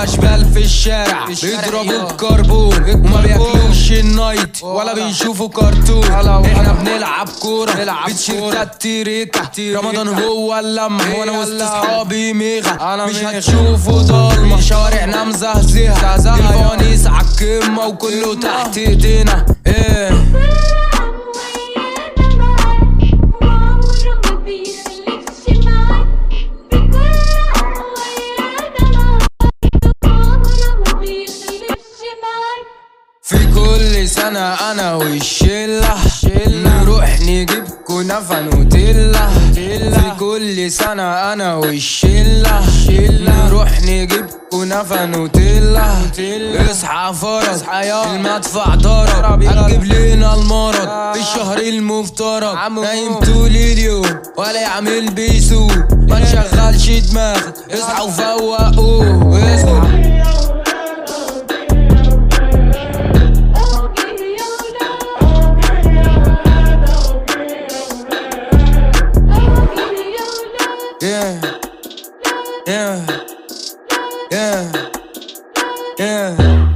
اشبال في الشارع بيضربوا بكربون وما بياكلوش النايت ولا بيشوفوا كرتون احنا بنلعب كورة بتشيرتات تيريكا رمضان هو اللمة وانا وسط اصحابي ميغا مش هتشوفوا ضلمة شوارعنا مزهزهة الفوانيس عالكمة وكله تحت ايدينا ايه في كل سنة أنا والشلة نروح نجيب كنافة نوتيلا في كل سنة أنا والشلة نروح نجيب كنافة نوتيلا اصحى فرج المدفع ضرب هتجيب لنا المرض في الشهر المفترض نايم طول اليوم ولا يعمل بيسوق ما نشغلش دماغك اصحى وفوقوه اصحى Yeah. Yeah. Yeah. Yeah.